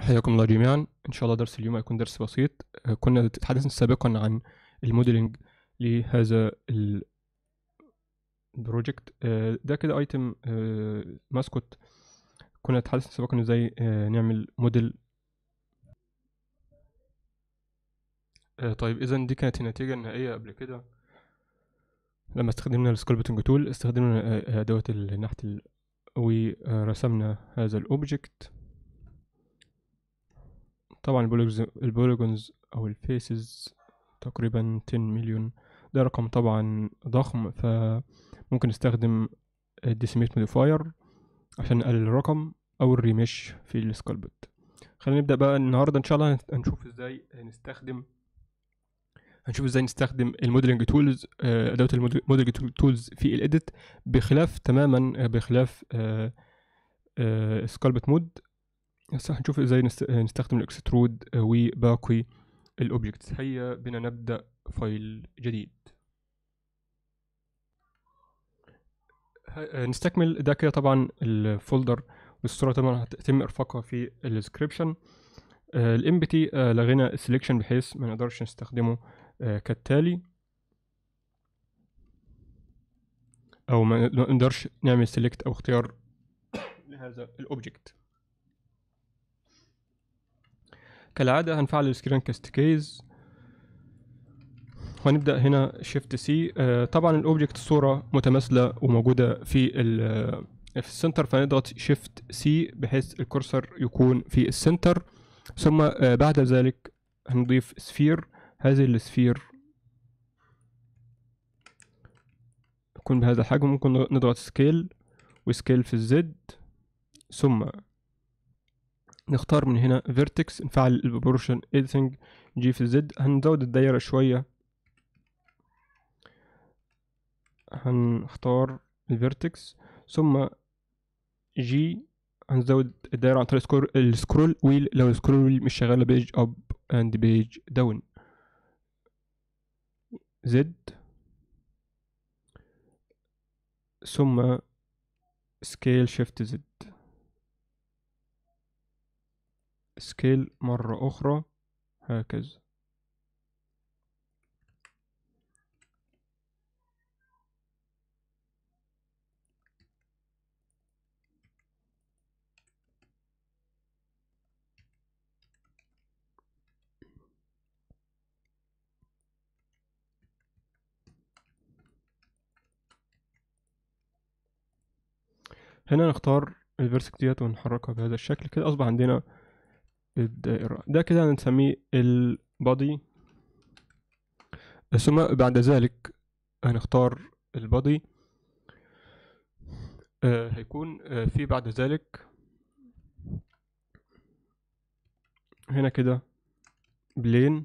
حياكم الله جميعا ان شاء الله درس اليوم هيكون درس بسيط آه، كنا تحدثنا سابقا عن الموديلنج لهذا ال- البروجكت آه، ده كده ايتم ماسكوت كنا تحدثنا سابقا ازاي آه، نعمل موديل آه، طيب اذا دي كانت النتيجة النهائية قبل كده لما استخدمنا السكولبتنج تول استخدمنا آه، ادوات النحت ال- ورسمنا هذا الاوبجكت طبعا البوليجونز البوليجونز او الفيسز تقريبا 10 مليون ده رقم طبعا ضخم فممكن نستخدم الديسيميت موديفاير عشان نقلل الرقم او الريمش في السكالبت خلينا نبدا بقى النهارده ان شاء الله هنت- هنشوف ازاي نستخدم هنشوف ازاي نستخدم الموديلنج تولز ادوات الموديلنج تولز في الايديت بخلاف تماما آه، بخلاف سكالبت مود هسه هنشوف ازاي نست- نستخدم الاكسترود وباقي الاوبجكتس هيا بنا نبدا فايل جديد ه- نستكمل ده كده طبعا الفولدر والصوره طبعا هتتم ارفاقها في الديسكريبشن الامبتي لغينا السليكشن بحيث ما نقدرش نستخدمه آه، كالتالي او ما نقدرش نعمل سيلكت او اختيار لهذا الاوبجكت كالعادة هنفعل السكرين كاست كيز وهنبدأ هنا شيفت سي طبعا الاوبجكت الصورة متماثلة وموجودة في ال في السنتر فنضغط شيفت سي بحيث الكورسر يكون في السنتر ثم آه، بعد ذلك هنضيف سفير هذه السفير تكون بهذا الحجم ممكن نضغط سكيل وسكيل في الزد ثم نختار من هنا فيرتكس نفعل البروبورشن editing جي في الزد هنزود الدايرة شوية هنختار الفيرتكس ثم جي هنزود الدايرة عن طريق سكرول السكرول ويل لو السكرول ويل مش شغالة بيج اب اند بيج داون زد ثم سكيل شيفت زد سكيل مرة أخرى هكذا هنا نختار الفيرسك ديت ونحركها بهذا الشكل كده أصبح عندنا الدائرة ده كده هنسميه البادي ثم بعد ذلك هنختار البادي آه هيكون آه في بعد ذلك هنا كده بلين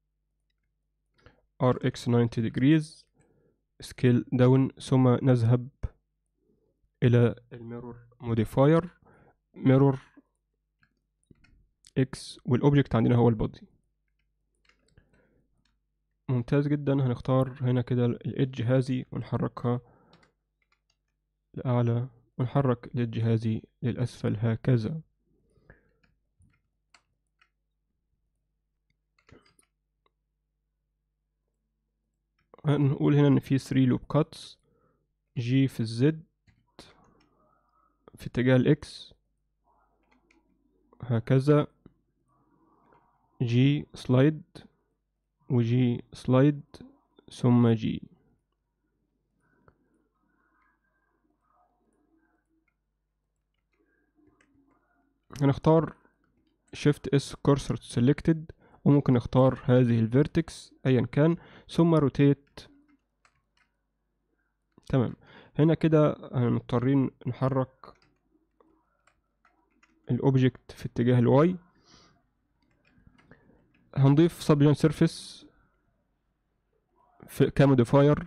RX 90 degrees سكيل داون ثم نذهب إلى الميرور موديفاير ميرور اكس والاوبجكت عندنا هو البادي ممتاز جدا هنختار هنا كده الايدج هذه ونحركها لأعلى ونحرك الايدج هذه للأسفل هكذا هنقول هنا ان في 3 لوب كاتس جي في الزد في اتجاه الاكس هكذا جي سلايد وجي سلايد ثم جي هنختار shift s cursor selected وممكن نختار هذه الفيرتكس ايا كان ثم روتيت تمام هنا كده مضطرين نحرك الاوبجكت في اتجاه الواي هنضيف سبجن سيرفيس في كموديفاير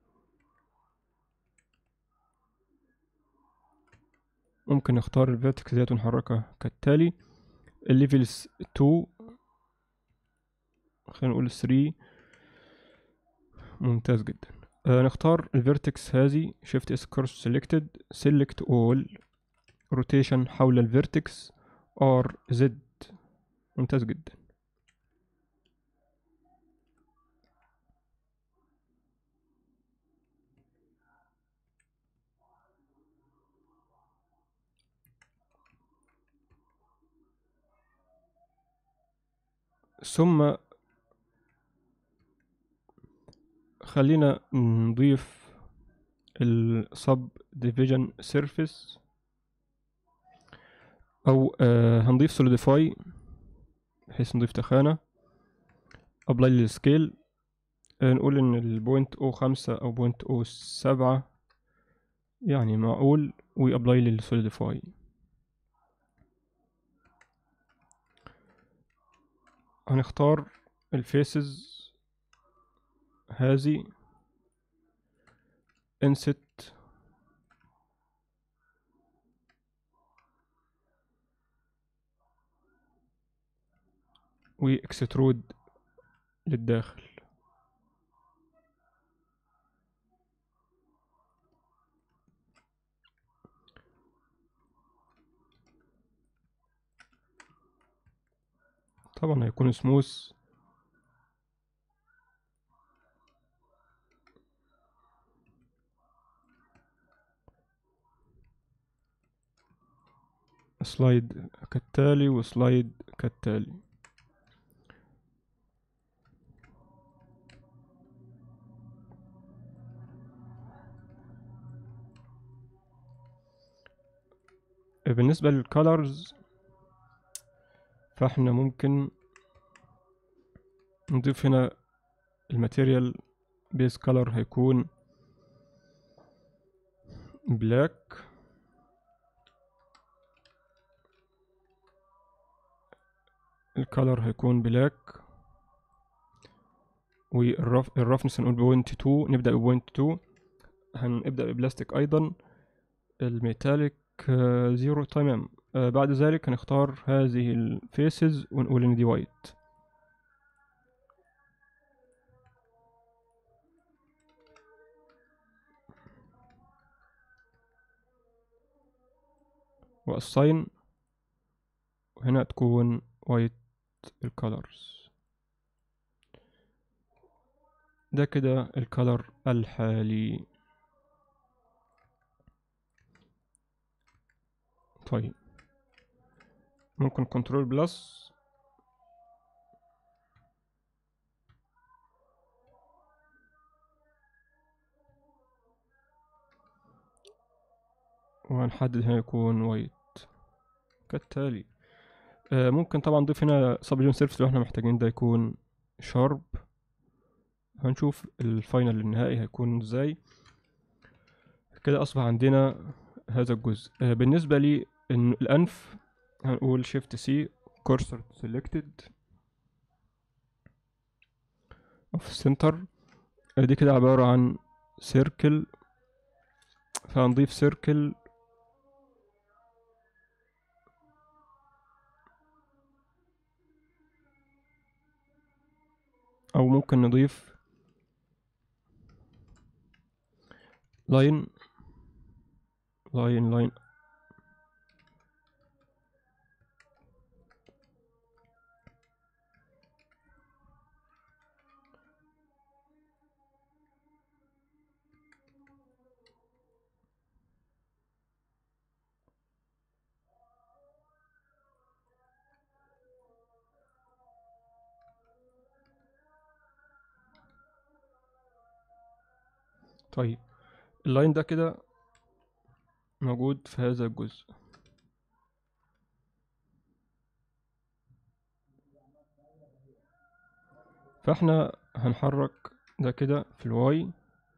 ممكن نختار الفيرتكس ديت ونحركها كالتالي الليفلز 2 خلينا نقول 3 ممتاز جدا آه نختار الفيرتكس هذه شيفت اس كورس سيلكتد سيلكت اول روتيشن حول الفيرتكس ار زد ممتاز جدا ثم خلينا نضيف السب ديفيجن سيرفيس او آه هنضيف سوليديفاي بحيث نضيف تخانة ابلاي للسكيل آه نقول ان البوينت او خمسة او بوينت او سبعة يعني معقول وابلاي للسوليديفاي هنختار الفيسز هذه انست واكسترود للداخل طبعا هيكون سموث سلايد كالتالي وسلايد كالتالي بالنسبة للكالرز فاحنا ممكن نضيف هنا الماتيريال بيس كولر هيكون بلاك الكالر هيكون بلاك والرف الرفنس هنقول بوينت تو نبدأ بوينت تو هنبدأ ببلاستيك أيضا الميتاليك زيرو تمام آه بعد ذلك هنختار هذه الفيسز ونقول ان دي وايت والساين وهنا تكون وايت الكالرز ده كده الكالر الحالي طيب ممكن كنترول بلس وهنحدد هنا يكون وايت كالتالي آه ممكن طبعا نضيف هنا سبجون سيرفيس لو احنا محتاجين ده يكون شارب هنشوف الفاينل النهائي هيكون ازاي كده اصبح عندنا هذا الجزء آه بالنسبة لي إن الأنف هنقول شيفت سي كورسر سيلكتد اوف سنتر دي كده عبارة عن سيركل فهنضيف سيركل أو ممكن نضيف لاين لاين لاين طيب اللاين ده كده موجود في هذا الجزء فاحنا هنحرك ده كده في الواي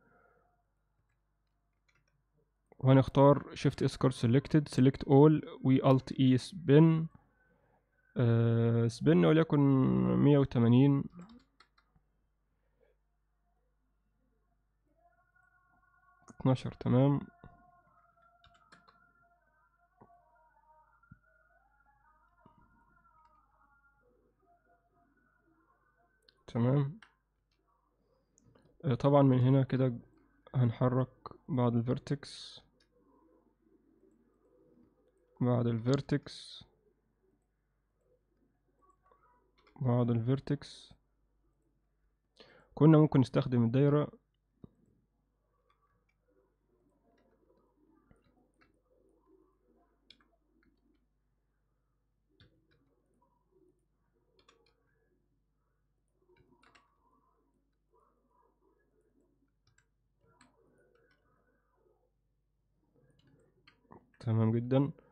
وهنختار shift اسكار selected select all و alt e spin آه spin وليكن مية وتمانين اتناشر تمام تمام آه، طبعا من هنا كده هنحرك بعد الفيرتكس بعد الفيرتكس بعض الفيرتكس كنا ممكن نستخدم الدايرة تمام جدا